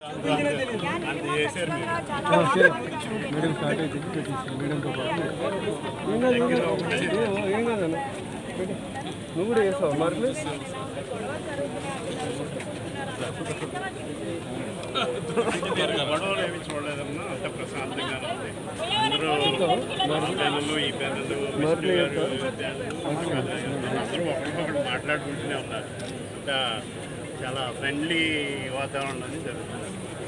Madam start అయితే పెట్టేసి మేడంతో పాటు ఏం కాదు ఏం కాదు. ఏం- ఏం కాదన్న పెట్టు. నువ్వు కూడా చేస్తావు మార్కులు గొడవలు ఏమి చూడలేదమ్మా అంత ప్రశాంతంగా ఉంది అందరూ ఆ పెన్నులు ఈ పెన్నులు విష్ణు గారు అందరూ ఒకరికొకరు మాట్లాడుకుంటూనే ఉన్నారు ఇంకా చాలా ఫ్రెండ్లీ వాతావరణం అనేది జరుగుతుంది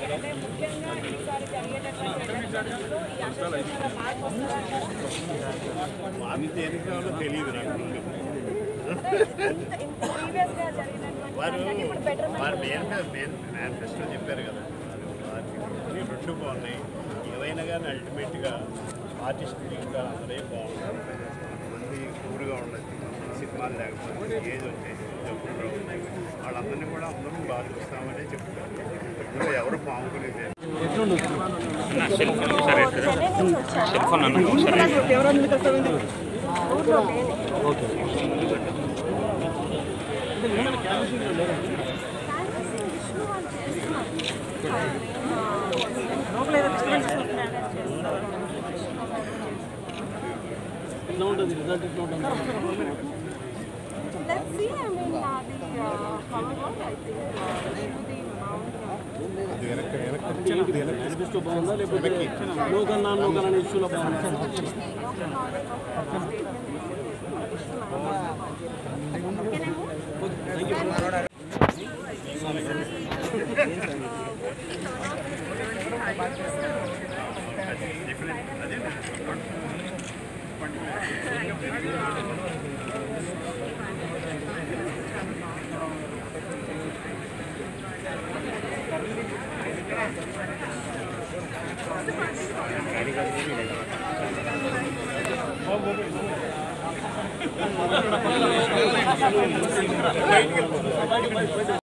మాకు దేనికి కావాలో తెలియదు నాకు ముందు. వారు వారు మెయిన్ మెయిన్ మేనిఫెస్టో చెప్పారు కదా వారి రెండు బాగున్నాయి ఏవైనా కానీ అల్టిమేట్గా ఆర్టిస్ట్ ఇంకా అందరే బాగుంటారు మంది కూరుగా ఉండదు సినిమాలు లేకపోతే ఏజ్ వచ్చేసి జబ్బులు రావు. వాళ్ళందరినీ కూడా అందరం బాగా చూస్తామని చెప్తారు ఇందులో ఎవరు బాగుంటుంది ఎట్లా ఉంటుంది రిజల్ట్ ఎట్లా ఉంటుంది Let's see, I mean, uh, the, uh, however, I think, uh, the amount of manifesto బాగుందా లేకపోతే లోకల్ నాన్ లోకల్ అనే ఇష్యూలో బాగుందా